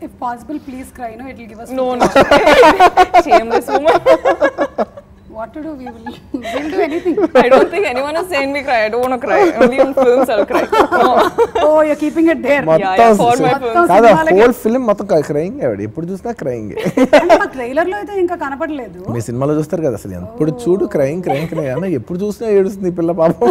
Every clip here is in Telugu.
If possible please cry no it will give us No, no. Shameless woman. What to do we will will do anything I don't think anyone has seen me cry. I don't want to cry. Only in films I'll cry. No. Oh you keeping it there Yeah, yeah, for my మొత్తం films. కాదు సినిమాలకి- హోల్ ఫిల్మ్ మొత్తం క్రయింగ్ ఆవిడ ఎప్పుడు చూసినా క్రయింగ్ అంటే మా ట్రైలర్ లో అయితే ఇంకా కనపడలేదు మీ సినిమాలో చూస్తారు కదా అసలు ఎప్పుడు చూడు క్రయింగ్ క్రయింగ్ క్రయింగ్ అన్న ఎప్పుడు చూసినా ఏడుస్తుంది ఈ పిల్ల పాపం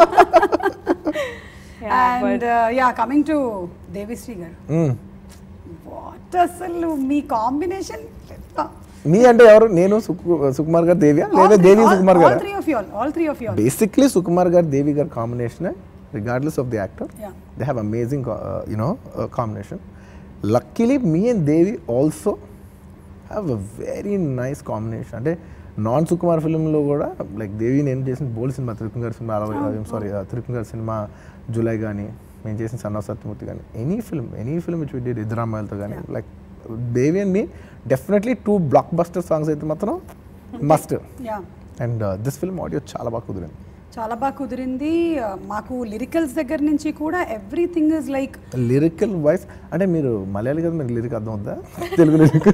Yeah, but and yeah coming to Devi Sri garu hmm. What అసలు మీ కాంబినేషన్ మీ అంటే ఎవరు నేను సుకు సుకుమార్ గారు దేవియా లేదా Devi Sukumar all garu three of you all three of you basically Sukumar garu Devi garu combination regardless of the actor Yeah. They have amazing you know combination luckily me and Devi also have a very nice combination అంటే నాన్ సుకుమార్ ఫిల్మ్లో కూడా లైక్ దేవి నేను చేసిన బోల్ సినిమా త్రిపుల్ గారి సినిమా సారీ త్రిపుల్ గారి సినిమా జూలై కానీ మేము చేసిన సన్న సత్యమూర్తి కానీ any film any film which with ఇద్దరామాయలతో కానీ like Devi and me definitely two blockbuster songs అయితే మాత్రం must yeah and this film audio చాలా బాగా కుదిరింది చాలా బాగా కుదిరింది Uh, మాకు లిరికల్స్ దగ్గర నుంచి కూడా everything is like lyrical voice అంటే మీరు మలయాళీ కదా మీకు లిరిక్ అర్థం అవుతుందా తెలుగు లిరిక్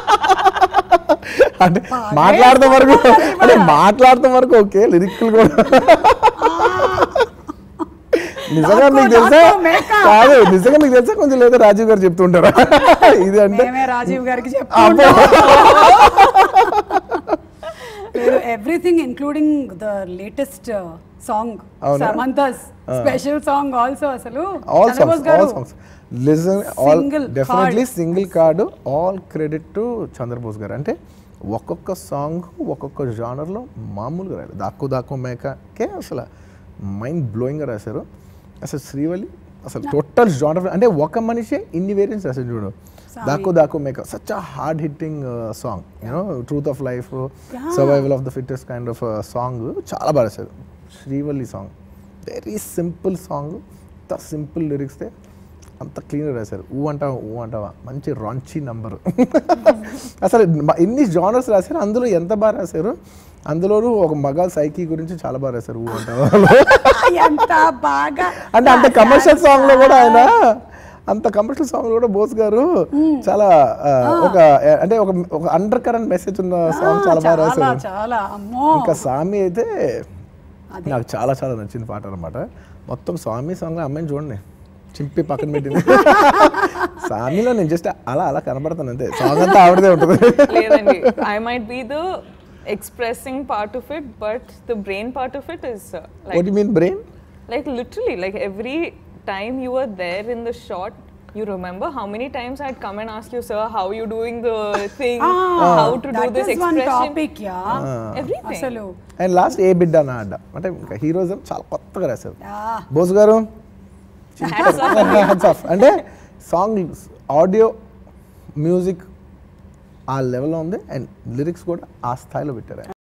అంటే మాట్లాడతాం వరకు అంటే మాట్లాడతాం వరకు ఓకే లిరిక్లు కూడా నిజంగా మీకు తెలుసా దాక్కో మేక. కాదు నిజంగా మీకు తెలుసా కొంచెం లేదా రాజీవ్ గారు చెప్తుంటారా ఇది అంటే మేమే రాజీవ్ గారికి అబ్బో. Everything including the latest song అవునా? సమంతస్ స్పెషల్ సాంగ్ ఆల్సో అసలు all Chandrabose songs garu all songs listen all Single definitely card. Single card all credit to Chandrabose garu అంటే ఒక్కొక్క సాంగ్ ఒక్కొక్క జానర్లో మామూలుగా రాయాలి దాక్కు దాక్కు మేకకే అసలు మైండ్ బ్లోయింగ్గా రాశారు అసలు శ్రీవల్లి అసలు టోటల్ జానర్ అంటే ఒక మనిషే ఇన్ని వేరియంట్స్ రాశారు చూడు Daakko Daakko Meka such a hard hitting song you know truth of life survival of the fittest kind of song చాలా బాగా రాశారు Srivalli song very simple song అంత సింపుల్ లిరిక్స్తే అంత క్లీన్గా రాశారు ఊ అంటావా ఊ అంటావా మంచి రాంచి నంబర్ అసలు మ- ఎన్ని జానర్స్ రాశారు అందులో ఎంత బాగా రాశారు అందులోనూ ఒక మగ సైకి గురించి చాలా బాగా రాశారు ఊ అంటావా ఎంత బాగా అంటే అంత కమర్షియల్ సాంగ్ లో కూడా ఆయన అంత కమర్షియల్ సాంగ్ కూడా బోస్ గారు చాలా ఆ, ఒక అంటే ఒక ఒక అండర్ కరెంట్ మెసేజ్ ఉన్న సాంగ్ చాలా బాగా చాలా రాశారు చాలా అమ్మో ఇంకా స్వామి అయితే నాకు చాలా చాలా నచ్చిన పాట అనమాట మొత్తం స్వామి సాంగ్ అమ్మాయిని చూడండి చింపి పక్కన పెట్టింది స్వామిలో నేను జస్ట్ అలా అలా కనబడతాను అంతే సాంగ్ అంతా ఆవిడదే ఉంటుంది లేదండి I might be the expressing part of it but the brain part of it is what like you mean brain like literally like every time you were there in the shot you remember how many times i'd come and ask you sir how you doing the thing how to do that this is one expression topic yeah everything అసలు అండ్ లాస్ట్ ఏ బిడ్డ నా అడ్డ అంటే ఇంకా హీరోయిజం చాలా కొత్తగా రాశారు Ah. బోస్ గారు Hats off. Hands off. అంటే సాంగ్ ఆడియో మ్యూజిక్ ఆ లెవెల్లో ఉంది అండ్ లిరిక్స్ కూడా ఆ స్థాయిలో పెట్టారు